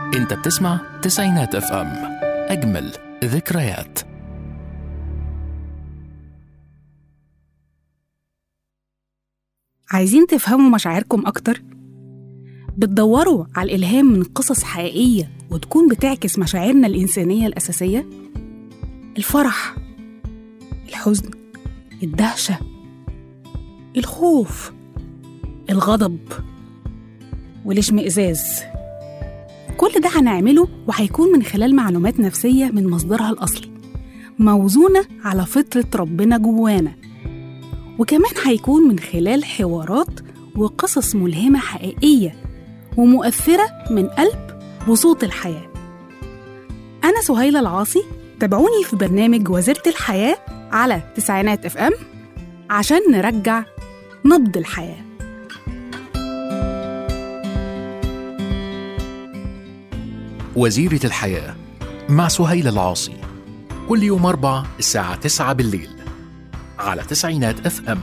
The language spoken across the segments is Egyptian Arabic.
انت بتسمع تسعينات اف ام اجمل ذكريات عايزين تفهموا مشاعركم أكتر؟ بتدوروا على الإلهام من قصص حقيقية وتكون بتعكس مشاعرنا الإنسانية الأساسية؟ الفرح الحزن الدهشة الخوف الغضب والاشمئزاز كل ده هنعمله وهيكون من خلال معلومات نفسية من مصدرها الأصلي موزونة على فطرة ربنا جوانا وكمان هيكون من خلال حوارات وقصص ملهمة حقيقية ومؤثرة من قلب وصوت الحياة أنا سهيلة العاصي تابعوني في برنامج وزيرة الحياة على تسعينات اف ام عشان نرجع نبض الحياه وزيرة الحياة مع سهيل العاصي كل يوم أربع الساعة تسعة بالليل على تسعينات اف ام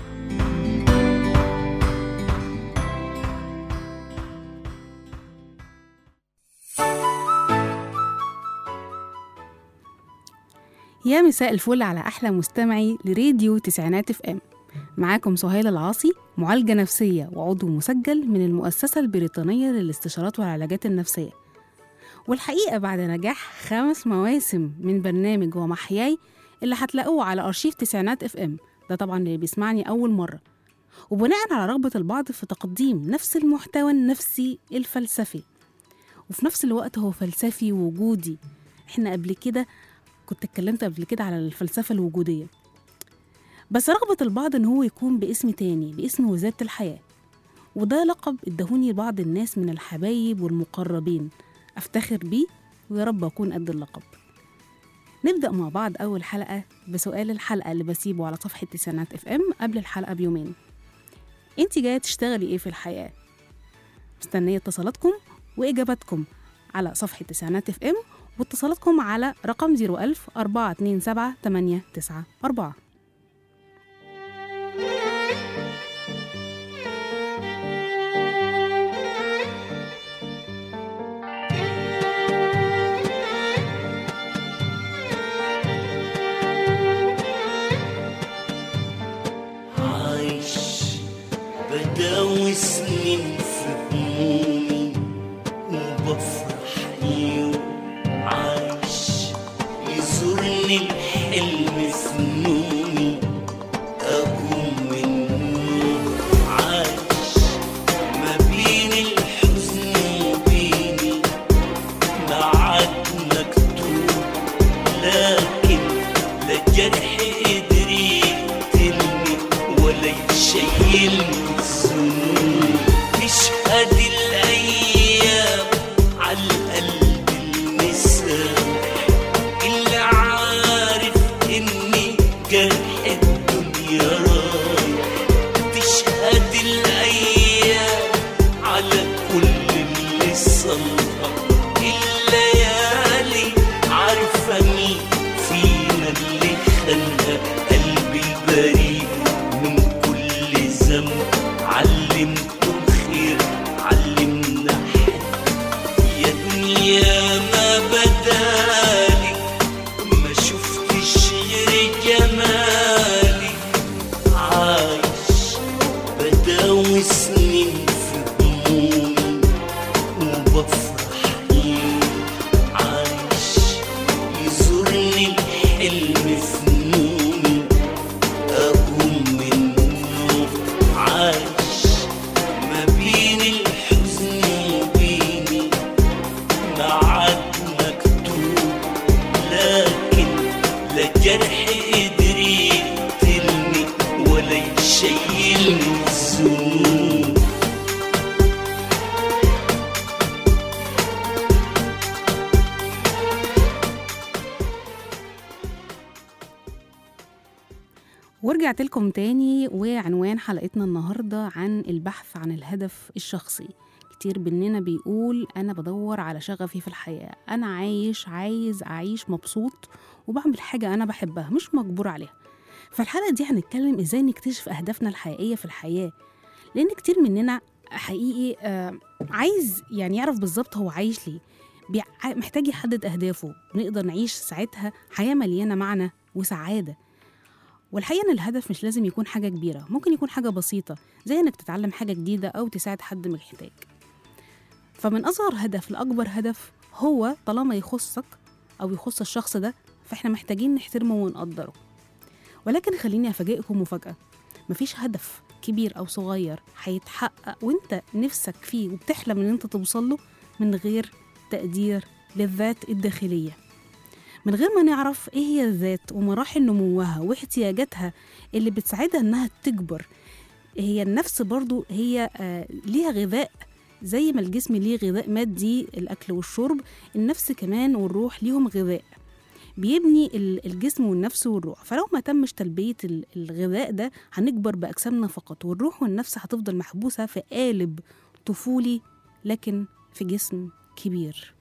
يا مساء الفل على أحلى مستمعي لراديو تسعينات اف ام معاكم سهيل العاصي معالجة نفسية وعضو مسجل من المؤسسة البريطانية للاستشارات والعلاجات النفسية والحقيقة بعد نجاح خمس مواسم من برنامج ومحياي اللي هتلاقوه على أرشيف تسعينات اف ام ده طبعا اللي بيسمعني أول مرة وبناء على رغبة البعض في تقديم نفس المحتوى النفسي الفلسفي وفي نفس الوقت هو فلسفي وجودي احنا قبل كده كنت اتكلمت قبل كده على الفلسفة الوجودية بس رغبة البعض إن هو يكون باسم تاني باسم وزارة الحياة وده لقب ادهوني بعض الناس من الحبايب والمقربين أفتخر بيه ويا رب أكون قد اللقب نبدأ مع بعض أول حلقة بسؤال الحلقة اللي بسيبه على صفحة تسعينات اف ام قبل الحلقة بيومين انت جاية تشتغلي ايه في الحياة؟ مستنية اتصالاتكم وإجاباتكم على صفحة تسعينات اف ام واتصالاتكم على رقم 01000 427 894 عايش بداوي سنين في همومي وبفرح يوم عايش يزورني الحلم في نومي أقوم من النوم عايش ما بين الحزن وبيني معاد مكتوب لكن لا جرح قدر يقتلني ولا يشيلني الذنوب تشهد الايام على القلب المسامح اللي عارف اني جرح الدنيا رايح تشهد الايام على كل اللي صلح الليالي عارفه مين فينا اللي خلى قلبي بريء من كل ذنب علمته الخير علمنا حب يا دنيا ما بدالي ما شفتش غير جمالي عايش بداوي سنين في همومي وبفرح يوم عايش يزورني الحلم في نومي أقوم من النوم عايش ما بين الحزن وبيني معاد مكتوب لكن لا جرح قدر يقتلني ولا يشيلني الذنوب ورجعت لكم تاني وعنوان حلقتنا النهاردة عن البحث عن الهدف الشخصي كتير مننا بيقول أنا بدور على شغفي في الحياة أنا عايش عايز أعيش مبسوط وبعمل حاجة أنا بحبها مش مجبور عليها فالحلقة دي هنتكلم إزاي نكتشف أهدافنا الحقيقية في الحياة لأن كتير مننا حقيقي آه، عايز يعني يعرف بالظبط هو عايش ليه بيع- محتاج يحدد أهدافه نقدر نعيش ساعتها حياة مليانة معنى وسعادة والحقيقة إن الهدف مش لازم يكون حاجة كبيرة ممكن يكون حاجة بسيطة زي إنك تتعلم حاجة جديدة أو تساعد حد محتاج فمن أصغر هدف لأكبر هدف هو طالما يخصك أو يخص الشخص ده فإحنا محتاجين نحترمه ونقدره ولكن خليني أفاجئكم مفاجأة مفيش هدف كبير أو صغير هيتحقق وانت نفسك فيه وبتحلم ان انت توصل له من غير تقدير للذات الداخلية من غير ما نعرف ايه هي الذات ومراحل نموها واحتياجاتها اللي بتساعدها انها تكبر هي النفس برضو هي آه ليها غذاء زي ما الجسم ليه غذاء مادي الأكل والشرب النفس كمان والروح ليهم غذاء بيبني ال- الجسم والنفس والروح فلو ما تمش تلبية ال- الغذاء ده هنكبر بأجسامنا فقط والروح والنفس هتفضل محبوسة في قالب طفولي لكن في جسم كبير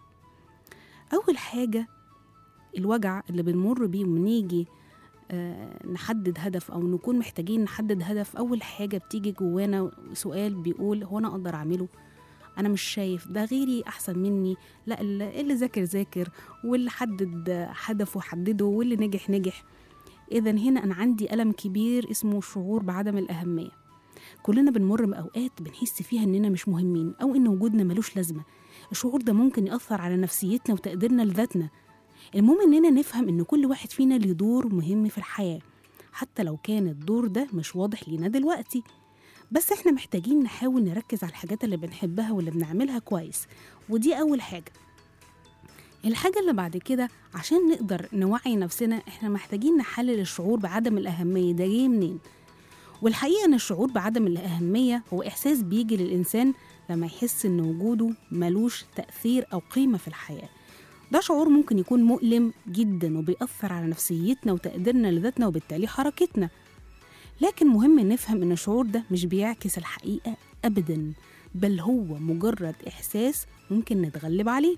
أول حاجة الوجع اللي بنمر بيه ونيجي آه، نحدد هدف أو نكون محتاجين نحدد هدف أول حاجة بتيجي جوانا سؤال بيقول هو أنا أقدر أعمله أنا مش شايف ده غيري أحسن مني لا اللي اللي ذاكر ذاكر واللي حدد هدفه حدده واللي نجح نجح إذا هنا أنا عندي ألم كبير اسمه شعور بعدم الأهمية كلنا بنمر بأوقات بنحس فيها إننا مش مهمين أو إن وجودنا ملوش لازمة الشعور ده ممكن يأثر على نفسيتنا وتقديرنا لذاتنا المهم إننا نفهم إن كل واحد فينا ليه دور مهم في الحياة حتى لو كان الدور ده مش واضح لينا دلوقتي بس احنا محتاجين نحاول نركز على الحاجات اللي بنحبها واللي بنعملها كويس ودي أول حاجة الحاجة اللي بعد كده عشان نقدر نوعي نفسنا احنا محتاجين نحلل الشعور بعدم الأهمية ده جاي منين والحقيقة إن الشعور بعدم الأهمية هو إحساس بيجي للإنسان لما يحس إن وجوده ملوش تأثير أو قيمة في الحياة ده شعور ممكن يكون مؤلم جدا وبيأثر على نفسيتنا وتقديرنا لذاتنا وبالتالي حركتنا لكن مهم نفهم إن الشعور ده مش بيعكس الحقيقة أبدا بل هو مجرد إحساس ممكن نتغلب عليه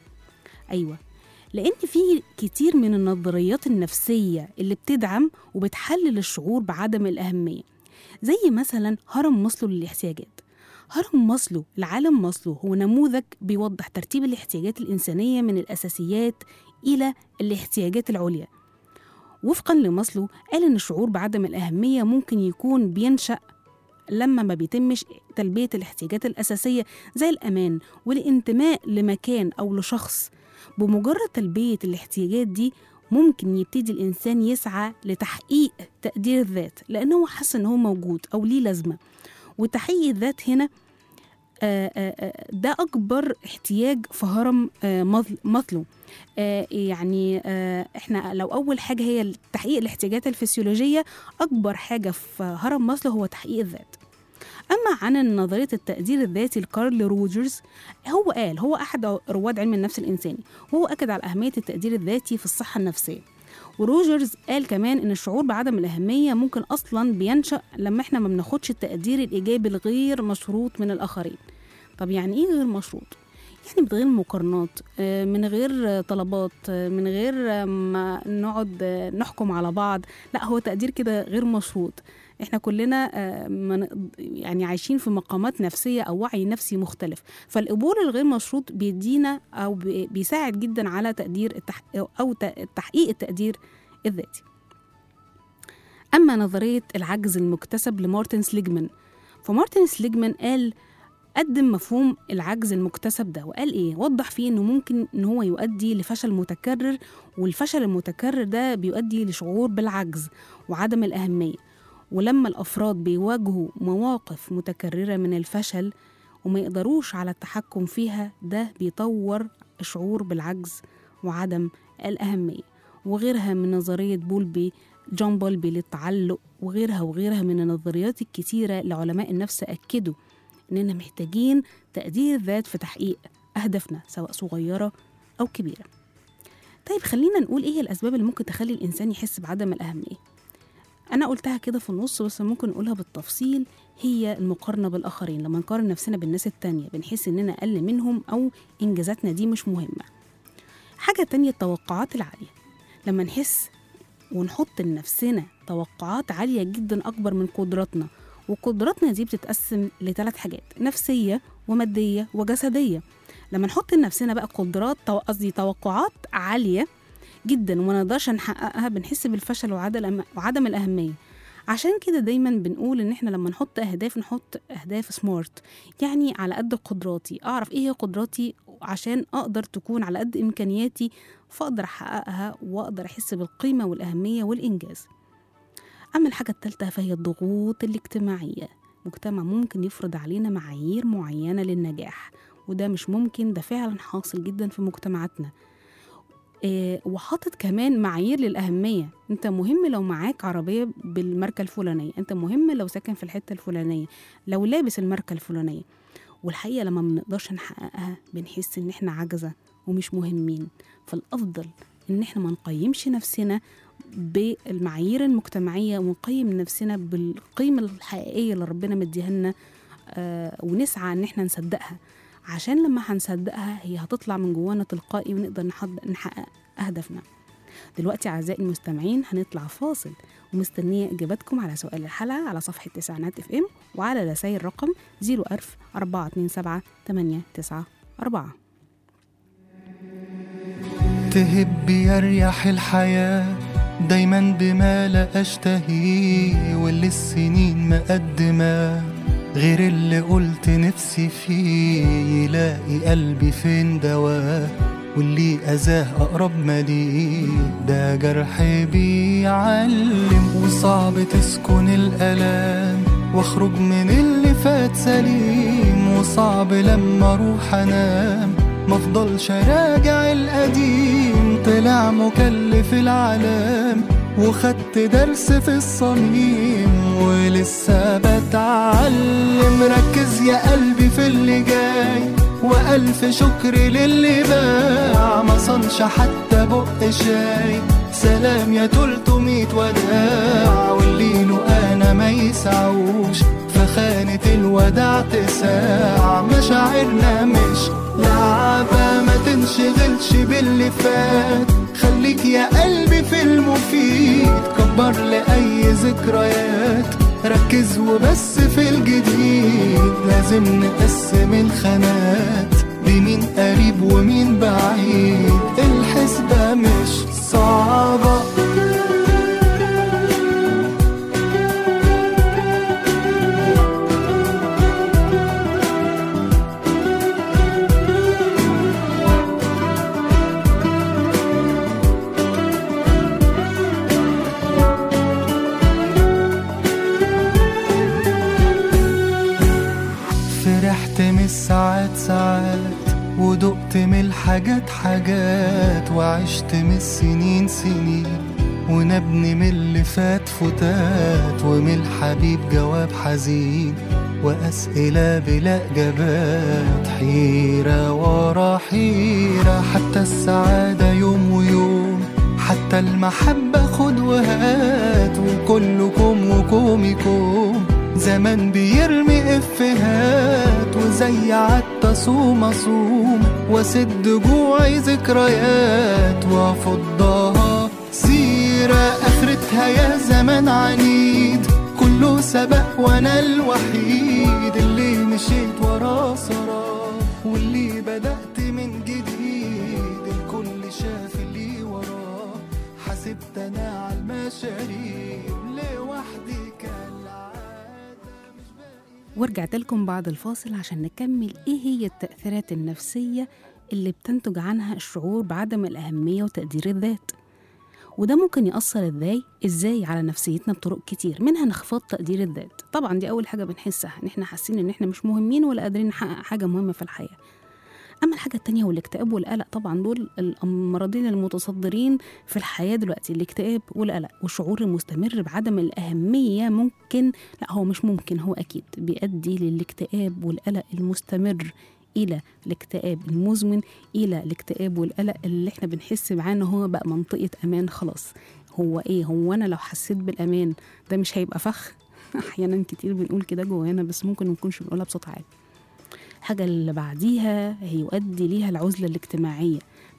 أيوة لأن في كتير من النظريات النفسية اللي بتدعم وبتحلل الشعور بعدم الأهمية زي مثلا هرم ماسلو للاحتياجات هرم ماسلو لعالم ماسلو هو نموذج بيوضح ترتيب الاحتياجات الإنسانية من الأساسيات إلى الاحتياجات العليا وفقا لماسلو قال إن الشعور بعدم الأهمية ممكن يكون بينشأ لما ما بيتمش تلبية الاحتياجات الأساسية زي الأمان والانتماء لمكان أو لشخص بمجرد تلبية الاحتياجات دي ممكن يبتدي الإنسان يسعى لتحقيق تقدير الذات لأنه حاسس إن هو موجود أو ليه لازمة وتحقيق الذات هنا آه، آه، آه، ده أكبر احتياج في هرم آه، ماثل- ماثلو آه، يعني آه، احنا لو أول حاجة هي تحقيق الاحتياجات الفسيولوجية أكبر حاجة في هرم ماسلو هو تحقيق الذات أما عن نظرية التقدير الذاتي لكارل روجرز هو قال هو أحد رواد علم النفس الإنساني وهو أكد على أهمية التقدير الذاتي في الصحة النفسية وروجرز قال كمان إن الشعور بعدم الأهمية ممكن أصلا بينشأ لما إحنا ما بناخدش التقدير الإيجابي الغير مشروط من الآخرين طب يعني إيه غير مشروط؟ يعني من غير مقارنات آه، من غير آه، طلبات آه، من غير آه، ما نقعد آه، نحكم على بعض لا هو تقدير كده غير مشروط احنا كلنا آه، ما نق- يعني عايشين في مقامات نفسيه او وعي نفسي مختلف فالقبول الغير مشروط بيدينا او بي- بيساعد جدا على تقدير التح... او ت- تحقيق التقدير الذاتي اما نظريه العجز المكتسب لمارتن سليجمان فمارتن سليجمان قال قدم مفهوم العجز المكتسب ده وقال ايه وضح فيه انه ممكن ان هو يؤدي لفشل متكرر والفشل المتكرر ده بيؤدي لشعور بالعجز وعدم الاهميه ولما الافراد بيواجهوا مواقف متكرره من الفشل وما يقدروش على التحكم فيها ده بيطور الشعور بالعجز وعدم الاهميه وغيرها من نظريه بولبي جون بولبي للتعلق وغيرها وغيرها من النظريات الكتيره لعلماء النفس اكدوا اننا محتاجين تقدير الذات في تحقيق اهدافنا سواء صغيره او كبيره طيب خلينا نقول ايه الاسباب اللي ممكن تخلي الانسان يحس بعدم الاهميه انا قلتها كده في النص بس ممكن نقولها بالتفصيل هي المقارنه بالاخرين لما نقارن نفسنا بالناس التانية بنحس اننا اقل منهم او انجازاتنا دي مش مهمه حاجه تانية التوقعات العاليه لما نحس ونحط لنفسنا توقعات عاليه جدا اكبر من قدراتنا وقدراتنا دي بتتقسم لثلاث حاجات نفسية ومادية وجسدية لما نحط لنفسنا بقى قدرات تو- قصدي توقعات عالية جدا وما نقدرش نحققها بنحس بالفشل وعدم وعدم الأهمية عشان كده دايما بنقول ان احنا لما نحط اهداف نحط اهداف سمارت يعني على قد قدراتي اعرف ايه هي قدراتي عشان اقدر تكون على قد امكانياتي فاقدر احققها واقدر احس بالقيمه والاهميه والانجاز اما الحاجه الثالثه فهي الضغوط الاجتماعيه مجتمع ممكن يفرض علينا معايير معينه للنجاح وده مش ممكن ده فعلا حاصل جدا في مجتمعاتنا إيه وحاطط كمان معايير للأهمية أنت مهم لو معاك عربية بالماركة الفلانية أنت مهم لو ساكن في الحتة الفلانية لو لابس الماركة الفلانية والحقيقة لما منقدرش نحققها بنحس إن إحنا عجزة ومش مهمين فالأفضل إن إحنا ما نقيمش نفسنا بالمعايير المجتمعية ونقيم نفسنا بالقيمة الحقيقية اللي ربنا مديها لنا آه ونسعى إن إحنا نصدقها عشان لما هنصدقها هي هتطلع من جوانا تلقائي ونقدر نحض- نحقق أهدافنا دلوقتي أعزائي المستمعين هنطلع فاصل ومستنية إجاباتكم على سؤال الحلقة على صفحة تسعينات اف ام وعلى رسائل رقم 01000 427 894 تهب يريح الحياة دايما بما لا أشتهيه واللي السنين مقدمة غير اللي قلت نفسي فيه يلاقي قلبي فين دواه واللي أذاه أقرب ما ليه ده جرح بيعلم وصعب تسكن الألام واخرج من اللي فات سليم وصعب لما اروح انام مفضلش راجع القديم طلع مكلف العالم وخدت درس في الصميم ولسه بتعلم ركز يا قلبي في اللي جاي وألف شكر للي باع ما صنش حتى بق شاي سلام يا تلتمية وداع واللي له أنا ما يسعوش فخانة الوداع تساع مشاعرنا مش لعبة ما تنشغلش باللي فات خليك يا قلبي في المفيد كبر لأي ذكريات ركز وبس في الجديد لازم نقسم الخانات بمين قريب ومين بعيد الحسبة مش صعبة فرحت من الساعات ساعات ودقت من الحاجات حاجات وعشت من السنين سنين ونبني من اللي فات فتات ومن الحبيب جواب حزين وأسئلة بلا إجابات حيرة ورا حيرة حتى السعادة يوم ويوم حتى المحبة خد وهات وكلكم وكومكم زمان بيرمي افهات وزي عدت صوم اصوم واسد جوعي ذكريات وافضها سيرة اخرتها يا زمان عنيد كله سبق وانا الوحيد اللي مشيت وراه سراه واللي بدأت من جديد الكل شاف اللي وراه حسبت انا على المشاريع لوحدي كالعادة مش باقي ورجعت لكم بعد الفاصل عشان نكمل ايه هي التأثيرات النفسية اللي بتنتج عنها الشعور بعدم الأهمية وتقدير الذات وده ممكن يأثر ازاي ازاي على نفسيتنا بطرق كتير منها انخفاض تقدير الذات طبعا دي أول حاجة بنحسها ان احنا حاسين ان احنا مش مهمين ولا قادرين نحقق حاجة مهمة في الحياة أما الحاجة التانية والاكتئاب والقلق طبعا دول المرضين المتصدرين في الحياة دلوقتي الاكتئاب والقلق والشعور المستمر بعدم الأهمية ممكن لا هو مش ممكن هو أكيد بيؤدي للاكتئاب والقلق المستمر إلى الاكتئاب المزمن إلى الاكتئاب والقلق اللي احنا بنحس معاه إن هو بقى منطقة أمان خلاص هو إيه هو أنا لو حسيت بالأمان ده مش هيبقى فخ أحيانا كتير بنقول كده جوانا بس ممكن منكونش بنقولها بصوت عالي الحاجة اللي بعديها هيؤدي ليها العزلة الاجتماعية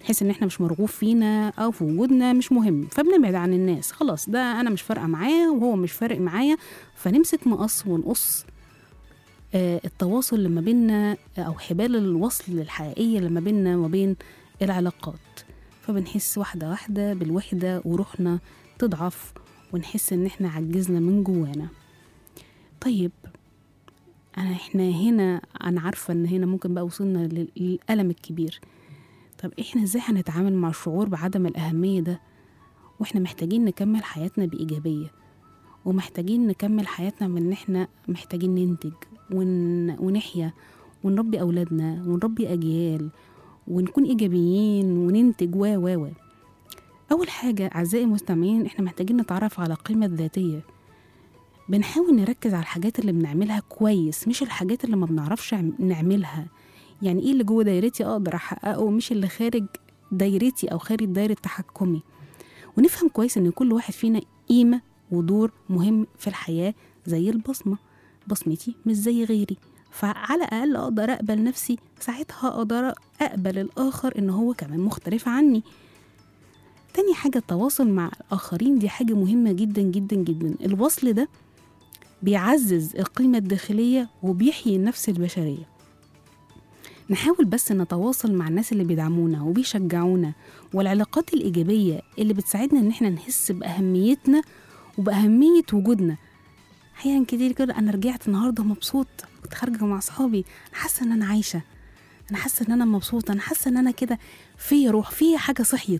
نحس ان احنا مش مرغوب فينا او في وجودنا مش مهم فبنبعد عن الناس خلاص ده انا مش فارقه معاه وهو مش فارق معايا فنمسك مقص ونقص آه، التواصل اللي ما بيننا او حبال الوصل الحقيقيه اللي ما بيننا وما بين العلاقات فبنحس واحده واحده بالوحده وروحنا تضعف ونحس ان احنا عجزنا من جوانا طيب انا احنا هنا انا عارفه ان هنا ممكن بقى وصلنا لل- للالم الكبير طب احنا ازاي هنتعامل مع الشعور بعدم الاهميه ده واحنا محتاجين نكمل حياتنا بايجابيه ومحتاجين نكمل حياتنا من ان احنا محتاجين ننتج ون... ونحيا ونربي اولادنا ونربي اجيال ونكون ايجابيين وننتج و و و اول حاجه اعزائي المستمعين احنا محتاجين نتعرف على القيمه الذاتيه بنحاول نركز على الحاجات اللي بنعملها كويس مش الحاجات اللي ما بنعرفش عم- نعملها يعني ايه اللي جوه دايرتي اقدر احققه مش اللي خارج دايرتي او خارج دايره تحكمي ونفهم كويس ان كل واحد فينا قيمه ودور مهم في الحياه زي البصمه بصمتي مش زي غيري فعلى الاقل اقدر اقبل نفسي ساعتها اقدر اقبل الاخر ان هو كمان مختلف عني تاني حاجة التواصل مع الآخرين دي حاجة مهمة جدا جدا جدا الوصل ده بيعزز القيمة الداخلية وبيحيي النفس البشرية نحاول بس نتواصل مع الناس اللي بيدعمونا وبيشجعونا والعلاقات الإيجابية اللي بتساعدنا إن احنا نحس بأهميتنا وبأهمية وجودنا أحيانا كتير كده أنا رجعت النهاردة مبسوط كنت خارجة مع أصحابي أنا حاسة إن أنا عايشة أنا حاسة إن أنا مبسوطة أنا حاسة إن أنا كده فيا روح فيا حاجة صحيت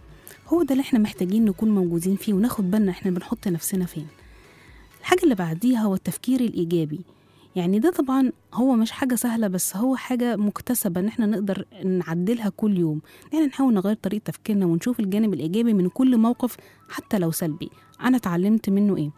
هو ده اللي احنا محتاجين نكون موجودين فيه وناخد بالنا احنا بنحط نفسنا فين الحاجة اللي بعديها هو التفكير الإيجابي يعني ده طبعا هو مش حاجة سهلة بس هو حاجة مكتسبة ان احنا نقدر نعدلها كل يوم يعني نحاول نغير طريقة تفكيرنا ونشوف الجانب الإيجابي من كل موقف حتى لو سلبي أنا اتعلمت منه ايه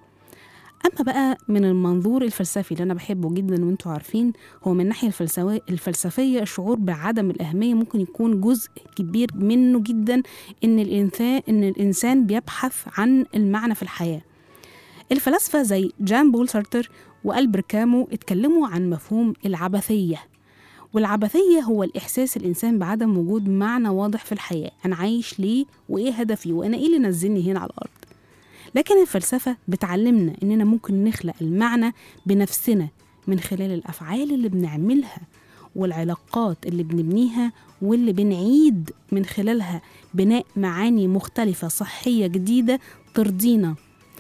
أما بقى من المنظور الفلسفي اللي أنا بحبه جدا وانتوا عارفين هو من الناحية الفلسفية الفلسفية الشعور بعدم الأهمية ممكن يكون جزء كبير منه جدا إن الإنسان إن الإنسان بيبحث عن المعنى في الحياة الفلاسفة زي جان بول سارتر وألبر كامو اتكلموا عن مفهوم العبثية والعبثية هو الإحساس الإنسان بعدم وجود معنى واضح في الحياة أنا عايش ليه وإيه هدفي وأنا إيه اللي نزلني هنا على الأرض لكن الفلسفة بتعلمنا إننا ممكن نخلق المعنى بنفسنا من خلال الأفعال اللي بنعملها والعلاقات اللي بنبنيها واللي بنعيد من خلالها بناء معاني مختلفة صحية جديدة ترضينا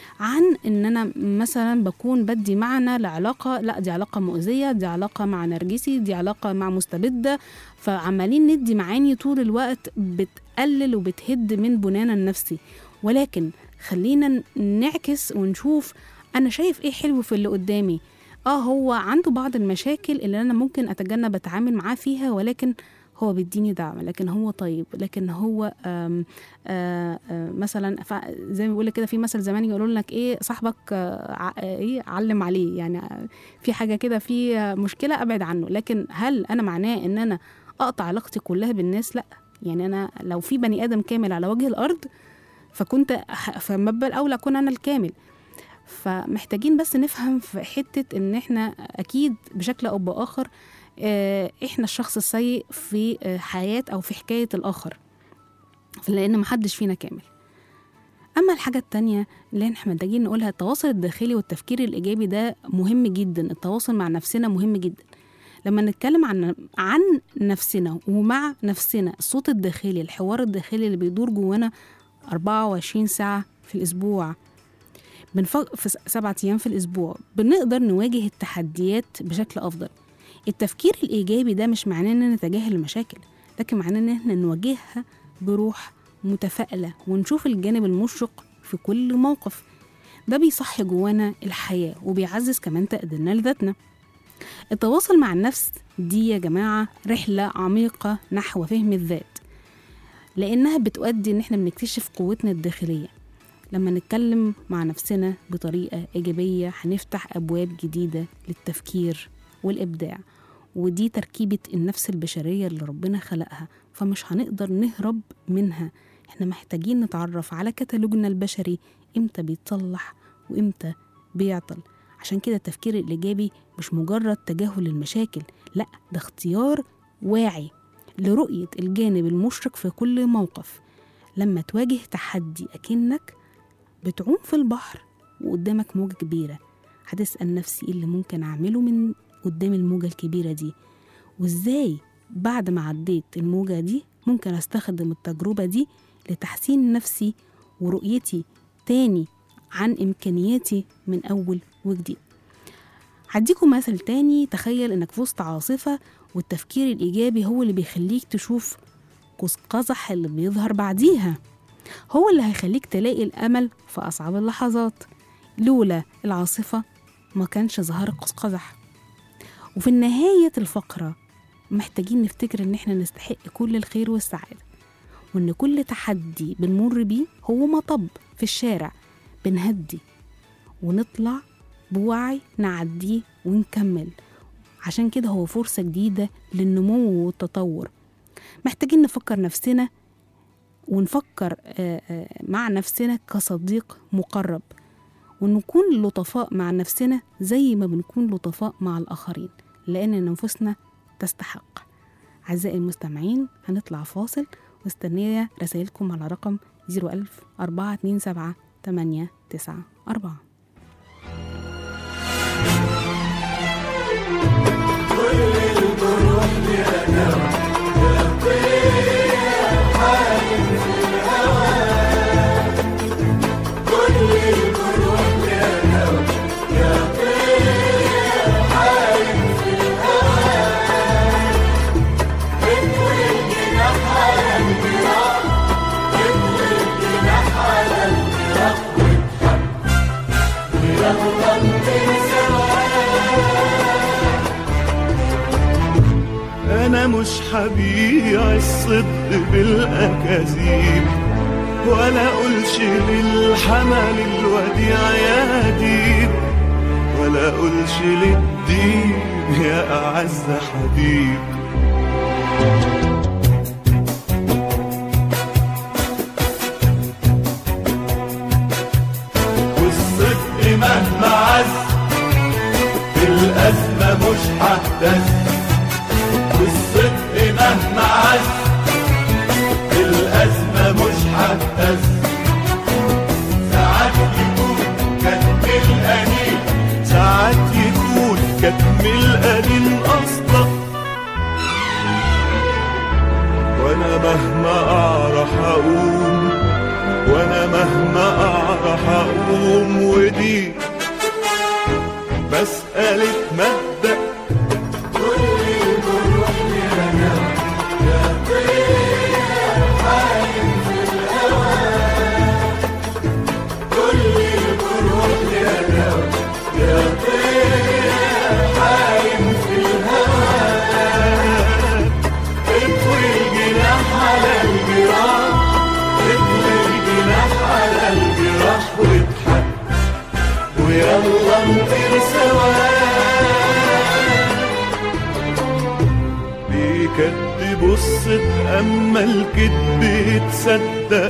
عن ان انا مثلا بكون بدي معنى لعلاقه لا دي علاقه مؤذيه دي علاقه مع نرجسي دي علاقه مع مستبده فعمالين ندي معاني طول الوقت بتقلل وبتهد من بنانا النفسي ولكن خلينا نعكس ونشوف انا شايف ايه حلو في اللي قدامي اه هو عنده بعض المشاكل اللي انا ممكن اتجنب اتعامل معاه فيها ولكن هو بيديني دعم لكن هو طيب لكن هو آم آم آم مثلا ف- زي ما بيقول لك كده في مثل زمان يقولوا لك ايه صاحبك آه، ع- ايه علم عليه يعني آه، في حاجه كده في آه، مشكله ابعد عنه لكن هل انا معناه ان انا اقطع علاقتي كلها بالناس لا يعني انا لو في بني ادم كامل على وجه الارض فكنت ح- فما بال اولى اكون انا الكامل فمحتاجين بس نفهم في حته ان احنا اكيد بشكل او باخر آه، احنا الشخص السيء في آه، حياه او في حكايه الاخر لان محدش فينا كامل اما الحاجه التانية اللي احنا محتاجين نقولها التواصل الداخلي والتفكير الايجابي ده مهم جدا التواصل مع نفسنا مهم جدا لما نتكلم عن عن نفسنا ومع نفسنا الصوت الداخلي الحوار الداخلي اللي بيدور جوانا 24 ساعه في الاسبوع بنفق في س- سبعة أيام في الأسبوع بنقدر نواجه التحديات بشكل أفضل التفكير الإيجابي ده مش معناه إننا نتجاهل المشاكل لكن معناه إن إحنا نواجهها بروح متفائلة ونشوف الجانب المشرق في كل موقف ده بيصحي جوانا الحياة وبيعزز كمان تقديرنا لذاتنا التواصل مع النفس دي يا جماعة رحلة عميقة نحو فهم الذات لأنها بتؤدي إن إحنا بنكتشف قوتنا الداخلية لما نتكلم مع نفسنا بطريقة إيجابية هنفتح أبواب جديدة للتفكير والإبداع ودي تركيبة النفس البشرية اللي ربنا خلقها فمش هنقدر نهرب منها احنا محتاجين نتعرف على كتالوجنا البشري امتى بيتصلح وامتى بيعطل عشان كده التفكير الإيجابي مش مجرد تجاهل المشاكل لا ده اختيار واعي لرؤية الجانب المشرق في كل موقف لما تواجه تحدي أكنك بتعوم في البحر وقدامك موجة كبيرة هتسأل نفسي إيه اللي ممكن أعمله من قدام الموجة الكبيرة دي وإزاي بعد ما عديت الموجة دي ممكن أستخدم التجربة دي لتحسين نفسي ورؤيتي تاني عن إمكانياتي من أول وجديد هديكم مثل تاني تخيل إنك في وسط عاصفة والتفكير الإيجابي هو اللي بيخليك تشوف قوس قزح اللي بيظهر بعديها هو اللي هيخليك تلاقي الأمل في أصعب اللحظات لولا العاصفة ما كانش ظهر قوس قزح وفي نهاية الفقرة محتاجين نفتكر إن إحنا نستحق كل الخير والسعادة وإن كل تحدي بنمر بيه هو مطب في الشارع بنهدي ونطلع بوعي نعديه ونكمل عشان كده هو فرصة جديدة للنمو والتطور محتاجين نفكر نفسنا ونفكر آه، آه، مع نفسنا كصديق مقرب ونكون لطفاء مع نفسنا زي ما بنكون لطفاء مع الآخرين لأن نفوسنا تستحق أعزائي المستمعين هنطلع فاصل واستنية رسائلكم على رقم 01000 427 894 أنا مش حبيع الصدق بالأكاذيب ولا أقولش للحمل الوديع يا ديب ولا أقولش للدين يا أعز حبيب والصدق مهما عز في الأزمة مش ههتز والصدق مهما عز الأزمة مش هتهز ساعات يكون كتم القليل ساعات يكون كتم القليل أصلا وأنا مهما أعرف أقوم وأنا مهما أعرف أقوم ودي مسألة مبدأ اطوي الجناح على الجراح اطوي الجناح على الجراح واضحك ويلا نطير سوا بيكدب الصدق اما الكدب يتصدق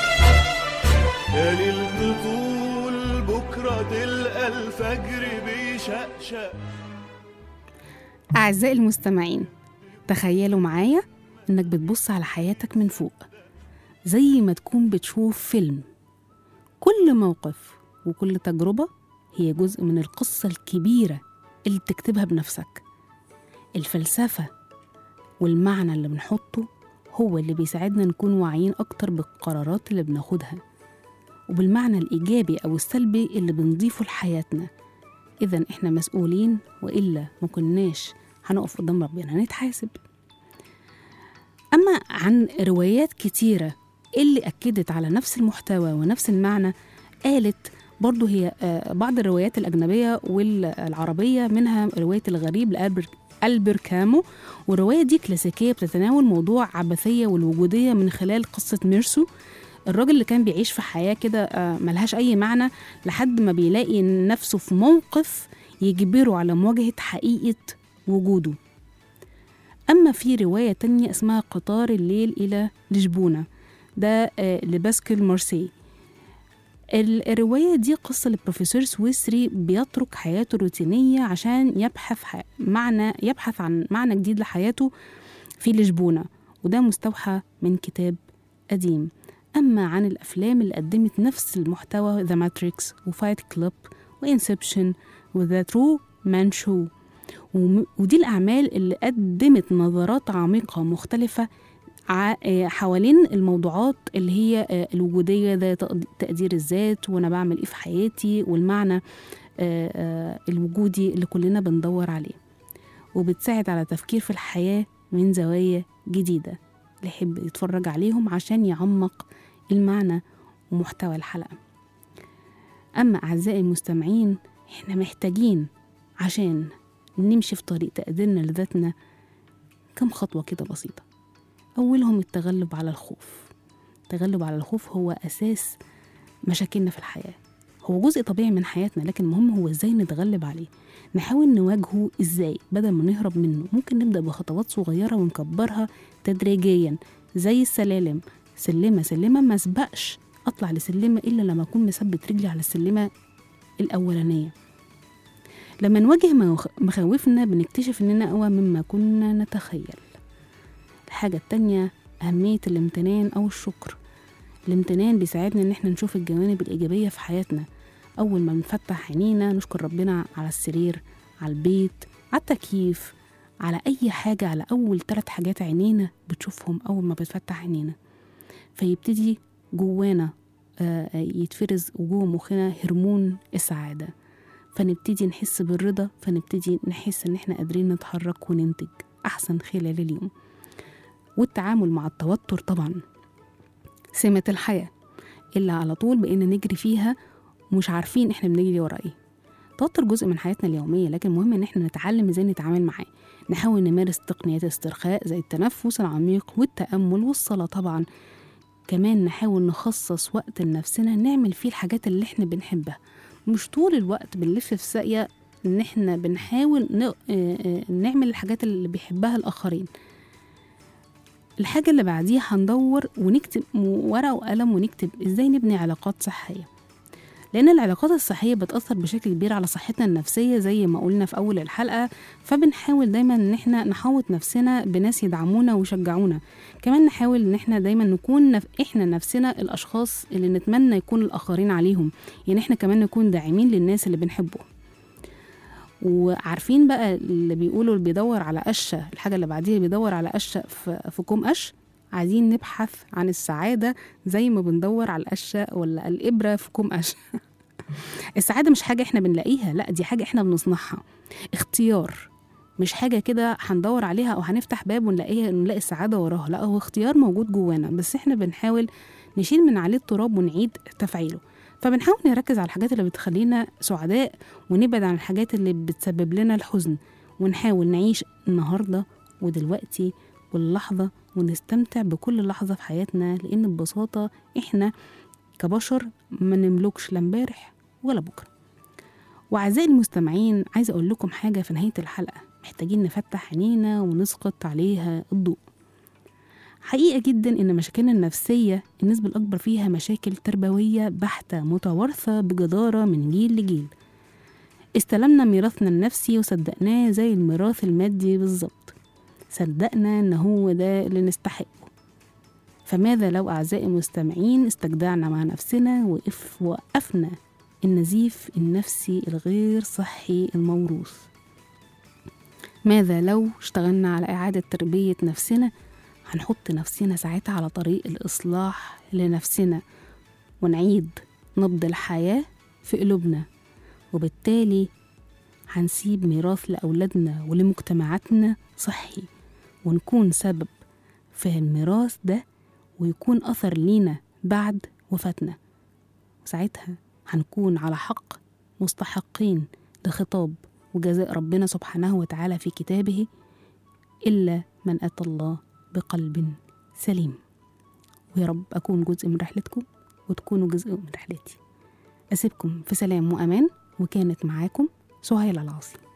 يا للطول بكره تلقى الفجر بيشقشق أعزائي المستمعين تخيلوا معايا إنك بتبص على حياتك من فوق زي ما تكون بتشوف فيلم كل موقف وكل تجربة هي جزء من القصة الكبيرة اللي بتكتبها بنفسك الفلسفة والمعنى اللي بنحطه هو اللي بيساعدنا نكون واعيين أكتر بالقرارات اللي بناخدها وبالمعنى الإيجابي أو السلبي اللي بنضيفه لحياتنا إذا إحنا مسؤولين وإلا ما كناش هنقف قدام ربنا هنتحاسب أما عن روايات كتيرة اللي أكدت على نفس المحتوى ونفس المعنى قالت برضو هي آه، بعض الروايات الأجنبية والعربية منها رواية الغريب لألبر ألبر كامو والرواية دي كلاسيكية بتتناول موضوع عبثية والوجودية من خلال قصة ميرسو الراجل اللي كان بيعيش في حياة كده آه، ملهاش أي معنى لحد ما بيلاقي نفسه في موقف يجبره على مواجهة حقيقة وجوده أما في رواية تانية اسمها قطار الليل إلى لشبونة ده آه، لباسكال مارسي ال- الرواية دي قصة لبروفيسور سويسري بيترك حياته الروتينية عشان يبحث ح- معنى يبحث عن معنى جديد لحياته في لشبونة وده مستوحى من كتاب قديم أما عن الأفلام اللي قدمت نفس المحتوى ذا ماتريكس وفايت كلوب وإنسبشن وذا ترو مان شو وم- ودي الأعمال اللي قدمت نظرات عميقة مختلفة ع- آه، حوالين الموضوعات اللي هي آه، الوجودية ده تقد- تقدير الذات وأنا بعمل إيه في حياتي والمعنى آه، آه، الوجودي اللي كلنا بندور عليه وبتساعد على تفكير في الحياة من زوايا جديدة اللي يحب يتفرج عليهم عشان يعمق المعنى ومحتوى الحلقة أما أعزائي المستمعين إحنا محتاجين عشان نمشي في طريق تقديرنا لذاتنا كم خطوة كده بسيطة أولهم التغلب على الخوف التغلب على الخوف هو أساس مشاكلنا في الحياة هو جزء طبيعي من حياتنا لكن المهم هو ازاي نتغلب عليه نحاول نواجهه ازاي بدل ما نهرب منه ممكن نبدأ بخطوات صغيرة ونكبرها تدريجيا زي السلالم سلمة سلمة ما اسبقش اطلع لسلمة الا لما اكون مثبت رجلي على السلمة الاولانية لما نواجه مخ- مخاوفنا بنكتشف اننا اقوى مما كنا نتخيل الحاجة التانية أهمية الامتنان أو الشكر الامتنان بيساعدنا إن احنا نشوف الجوانب الإيجابية في حياتنا أول ما بنفتح عينينا نشكر ربنا على السرير على البيت على التكييف على أي حاجة على أول ثلاث حاجات عينينا بتشوفهم أول ما بتفتح عينينا فيبتدي جوانا آه، آه، يتفرز وجوه مخنا هرمون السعادة فنبتدي نحس بالرضا فنبتدي نحس إن احنا قادرين نتحرك وننتج أحسن خلال اليوم والتعامل مع التوتر طبعا سمة الحياة اللي على طول بقينا نجري فيها ومش عارفين احنا بنجري ورا ايه التوتر جزء من حياتنا اليومية لكن المهم ان احنا نتعلم ازاي نتعامل معاه نحاول نمارس تقنيات الاسترخاء زي التنفس العميق والتأمل والصلاة طبعا كمان نحاول نخصص وقت لنفسنا نعمل فيه الحاجات اللي احنا بنحبها مش طول الوقت بنلف في ساقية ان احنا بنحاول ن- آه، آه، نعمل الحاجات اللي بيحبها الآخرين الحاجة اللي بعديها هندور ونكتب ورقة وقلم ونكتب ازاي نبني علاقات صحية لأن العلاقات الصحية بتأثر بشكل كبير على صحتنا النفسية زي ما قلنا في أول الحلقة فبنحاول دايما إن احنا نحوط نفسنا بناس يدعمونا ويشجعونا كمان نحاول إن احنا دايما نكون نف... احنا نفسنا الأشخاص اللي نتمنى يكون الآخرين عليهم يعني احنا كمان نكون داعمين للناس اللي بنحبهم وعارفين بقى اللي بيقولوا اللي بيدور على قشة الحاجة اللي بعديها بيدور على قشة في, في كوم قش عايزين نبحث عن السعادة زي ما بندور على القشة ولا الإبرة في كوم قش السعادة مش حاجة احنا بنلاقيها لا دي حاجة احنا بنصنعها اختيار مش حاجة كده هندور عليها أو هنفتح باب ونلاقيها نلاقي السعادة وراها لا هو اختيار موجود جوانا بس احنا بنحاول نشيل من عليه التراب ونعيد تفعيله فبنحاول نركز على الحاجات اللي بتخلينا سعداء ونبعد عن الحاجات اللي بتسبب لنا الحزن ونحاول نعيش النهاردة ودلوقتي واللحظة ونستمتع بكل لحظة في حياتنا لأن ببساطة إحنا كبشر ما نملكش لا امبارح ولا بكرة وأعزائي المستمعين عايزة أقول لكم حاجة في نهاية الحلقة محتاجين نفتح عينينا ونسقط عليها الضوء حقيقة جدا إن مشاكلنا النفسية النسبة الأكبر فيها مشاكل تربوية بحتة متوارثة بجدارة من جيل لجيل استلمنا ميراثنا النفسي وصدقناه زي الميراث المادي بالظبط صدقنا إن هو ده اللي نستحقه فماذا لو أعزائي المستمعين استجدعنا مع نفسنا وقف وقفنا النزيف النفسي الغير صحي الموروث ماذا لو اشتغلنا على إعادة تربية نفسنا هنحط نفسنا ساعتها على طريق الإصلاح لنفسنا ونعيد نبض الحياة في قلوبنا وبالتالي هنسيب ميراث لأولادنا ولمجتمعاتنا صحي ونكون سبب في الميراث ده ويكون أثر لينا بعد وفاتنا وساعتها هنكون على حق مستحقين لخطاب وجزاء ربنا سبحانه وتعالى في كتابه إلا من أتى الله بقلب سليم ويا رب أكون جزء من رحلتكم وتكونوا جزء من رحلتي أسيبكم في سلام وأمان وكانت معاكم سهيل العاصي